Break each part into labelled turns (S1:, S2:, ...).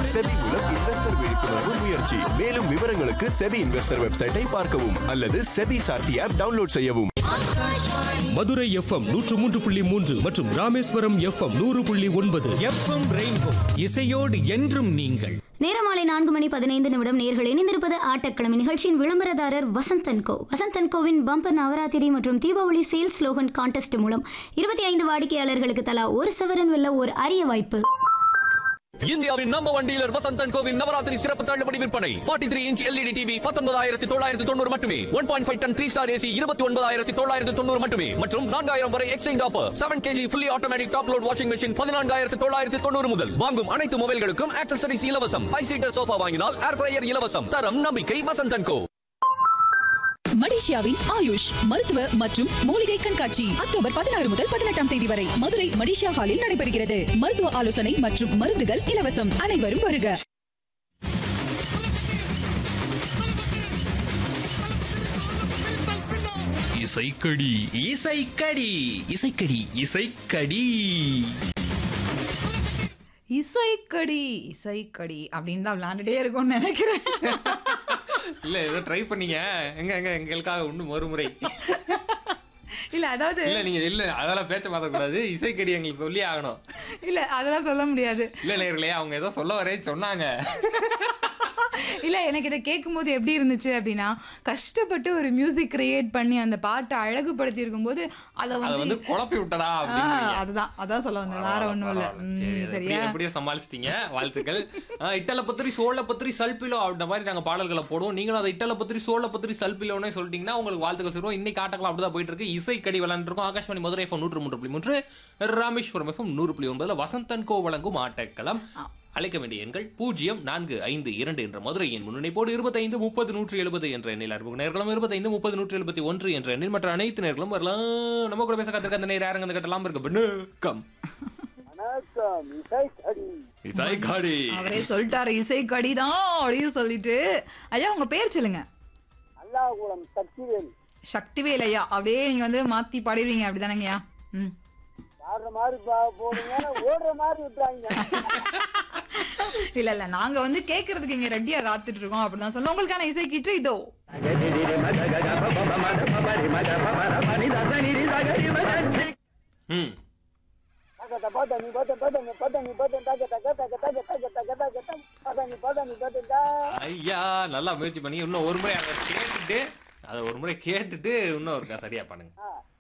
S1: SEBI மூலம் investor விழிப்புணர்வு முயற்சி மேலும் விவரங்களுக்கு செபி இன்வெஸ்டர் வெப்சைட்டை பார்க்கவும் அல்லது செபி சார்த்தி ஆப் டவுன்லோட் செய்யவும்
S2: மதுரை எஃப்எம் நூற்று மூன்று புள்ளி மூன்று மற்றும் ராமேஸ்வரம் எஃப்எம் நூறு புள்ளி ஒன்பது
S3: எஃப்எம் ரெயின்போ இசையோடு என்றும் நீங்கள்
S4: நேரமாலை நான்கு மணி பதினைந்து நிமிடம் நேர்கள் இணைந்திருப்பது ஆட்டக்கிழமை நிகழ்ச்சியின் விளம்பரதாரர் வசந்தன் கோ வசந்தன் கோவின் பம்பர் நவராத்திரி மற்றும் தீபாவளி சேல்ஸ் ஸ்லோகன் கான்டெஸ்ட் மூலம் இருபத்தி ஐந்து வாடிக்கையாளர்களுக்கு தலா ஒரு சவரன் வெல்ல ஒரு அரிய வாய்ப்பு
S5: இந்தியாவின் நம்ப ஒன் டீலர் வசந்தன் கோவின் நவராத்திரி சிறப்பு தள்ளுபடி விற்பனை 43 த்ரீ இன்ச் எல்இடி டிவி பத்தொன்பதாயிரத்தி தொள்ளாயிரத்தி தொண்ணூறு மட்டுமே one point five ton three star AC இருபத்தி ஒன்பதாயிரத்தி தொள்ளாயிரத்தி தொண்ணூறு மட்டுமே மற்றும் நான்காயிரம் வரை exchange offer seven K G fully automatic top load washing machine பதினான்காயிரத்தி தொள்ளாயிரத்தி தொண்ணூறு முதல் வாங்கும் அனைத்து மொபைல்களுக்கும் ஆக்சசரிஸ் இலவசம் ஃபைவ் சீட்டர் சோஃபா வாங்கினால் ஏர் ஃப்ரையர் இலவசம் தரம் நம்பிக்கை வசந்தன் கோ
S6: மலேசியாவின் ஆயுஷ் மருத்துவ மற்றும் மூலிகை கண்காட்சி அக்டோபர் பதினாறு முதல் பதினெட்டாம் தேதி வரை மதுரை மலேசியா ஹாலில் நடைபெறுகிறது மருத்துவ ஆலோசனை மற்றும் மருந்துகள் இலவசம் அனைவரும் வருக
S3: இசைக்கடி இசைக்கடி இசைக்கடி இசைக்கடி
S7: இசைக்கடி இசைக்கடி அப்படின்னு தான் விளையாண்டுட்டே இருக்கும்னு நினைக்கிறேன்
S8: இல்ல ஏதோ ட்ரை பண்ணீங்க எங்க எங்க எங்களுக்காக இன்னும் மறுமுறை
S7: இல்ல அதாவது
S8: இல்ல நீங்க இல்ல அதெல்லாம் பேச்ச மாத்த கூடாது இசைக்கடி எங்களுக்கு சொல்லி ஆகணும்
S7: இல்ல அதெல்லாம் சொல்ல முடியாது
S8: இல்ல நேர்களே அவங்க ஏதோ சொல்ல வரே சொன்னாங்க
S7: இல்ல எனக்கு இதை கேட்கும் போது எப்படி இருந்துச்சு அப்படின்னா கஷ்டப்பட்டு ஒரு மியூசிக் கிரியேட் பண்ணி அந்த பாட்டை அழகுபடுத்தி இருக்கும்போது அதை
S8: அத வந்து
S7: வந்து
S8: குழப்பி விட்டடா
S7: ஆ,
S8: அப்படின்னு
S7: அதுதான் அதான் சொல்ல வந்தேன் வேற ஒண்ணும் இல்ல ம், சரியா
S8: எப்படியோ சமாளிச்சிட்டீங்க வாழ்த்துக்கள் ஆ, இட்டல பத்திரி சோழ பத்திரி சல்பிலோ அப்படின்ற மாதிரி நாங்க பாடல்களை போடுவோம் நீங்களும் அதை இட்டல பத்திரி சோழ பத்திரி சல்பிலோன்னு சொல்லிட்டீங்கன்னா உங்களுக்கு வாழ்த்துக்கள் சொல்லுவோம் இன்னைக்கு ஆட்டங்கள் அப்படிதான் போயிட்டு இருக்கு இசைக்கடி விளாண்டுருக்கோம் ஆகாஷ்வாணி மதுரை எஃப்எம் நூற்று மூன்று புள்ளி மூன்று ராமேஸ்வரம் எஃப்எம் நூறு புள்ளி ஒன்பதுல வசந்தன் கோ வழங்கும் ஆட்டக்களம் அழைக்க வேண்டிய எண்கள் பூஜ்ஜியம் நான்கு ஐந்து இரண்டு என்ற மதுரை எண் முன்னிணைப்போடு இருபத்தைந்து முப்பது நூற்றி எழுபது என்ற எண்ணில் அறிமுக நேர்களும் இருபத்தைந்து முப்பது நூற்றி எழுபத்தி ஒன்று என்ற எண்ணில் மற்ற அனைத்து நேர்களும் வரலாம் நம்ம கூட பேச காத்திருக்க அந்த நேரம் யாருங்க கட்டலாம் இருக்கு வணக்கம் இசைக்காடி
S7: அவரே சொல்லிட்டாரு இசைக்கடி தான் அப்படின்னு சொல்லிட்டு ஐயா உங்க பேர் சொல்லுங்க
S9: அல்லாஹுலம் சக்திவேல்
S7: சக்திவேல் ஐயா அப்படியே நீங்க வந்து மாத்தி பாடிடுவீங்க அப்படிதானங்கய்யா ம்
S9: ஆடுற மாதிரி பா- போடுங்க ஓடுற மாதிரி விட்டுறாங்க
S7: இல்ல இல்ல நாங்க வந்து கேக்குறதுக்கு இங்க ரெடியா காத்துட்டு இருக்கோம் அப்படிதான் சொல்ல உங்களுக்கான இசை கீற்று இதோ
S8: ம்
S9: தகத பதனி பத பதனி பதனி பதன் தக தக தக தக தக தக தக தக பதனி பதனி பதன் தா
S8: ஐயா நல்லா முயற்சி பண்ணி இன்னும் ஒரு முறை அதை கேட்டுட்டு அதை ஒரு முறை கேட்டுட்டு இன்னும் ஒருக்கா சரியா பண்ணுங்க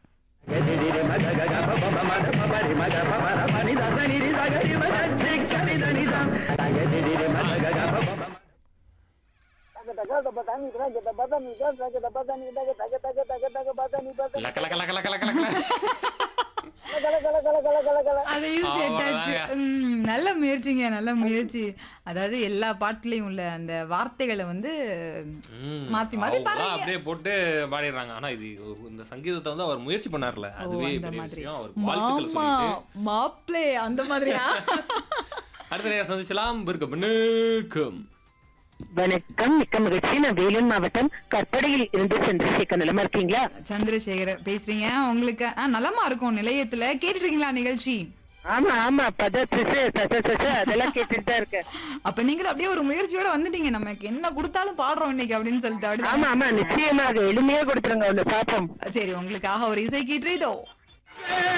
S9: தக தக தக பதனி தக தக பதனி தக தக தக பதனி தக தக தக தக தக பதனி பதனி
S8: லக்க லக்க லக்க லக்க லக்க லக்க
S9: கல கல கல கல கல கல
S7: அதையும் சேர்த்தாச்சு ம், நல்ல முயற்சிங்க நல்லல முயற்சி அதாவது எல்லா பாட்டுலயும் உள்ள அந்த வார்த்தைகளை வந்து
S8: ம்,
S7: மாத்தி மாத்தி
S8: அவங்க
S7: பாருங்க
S8: அப்படியே போட்டு பாடிடுறாங்க ஆனா இது ஒரு- இந்த சங்கீதத்தை வந்து அவர் முயற்சி பண்ணார்ல
S7: ஓ,
S8: அதுவே
S7: அந்த
S8: பெரிய
S7: மாதிரி
S8: விஷயம் அவர் வாழ்த்துக்கள்
S7: மாமா
S8: சொல்லிட்டு
S7: மாப்பிளே அந்த மாதிரியா
S8: அடுத்த நேரம் சந்திச்சலாம் இருக்க வணக்கம்
S10: வணக்கம் மிக்க மகிழ்ச்சி நான் வேலூர் மாவட்டம் கற்படையில் இருந்து சந்திரசேகர் நிலமா இருக்கீங்களா
S7: சந்திரசேகர் பேசுறீங்க உங்களுக்கு ஆ, நலமா இருக்கும் நிலையத்துல கேட்டுட்டு இருக்கீங்களா நிகழ்ச்சி
S10: ஆமா ஆமா பத திச தச தச அதெல்லாம் கேட்டுட்டு தான் இருக்கேன்
S7: அப்ப நீங்களும் அப்படியே ஒரு முயற்சியோட வந்துட்டீங்க நமக்கு என்ன கொடுத்தாலும் பாடுறோம் இன்னைக்கு அப்படின்னு சொல்லிட்டு
S10: ஆமா
S7: அப்படி
S10: ஆமா நிச்சயமாக எளிமையா கொடுத்துருங்க ஒண்ணு பாப்போம்
S7: சரி உங்களுக்காக ஒரு இசை கீற்று இதோ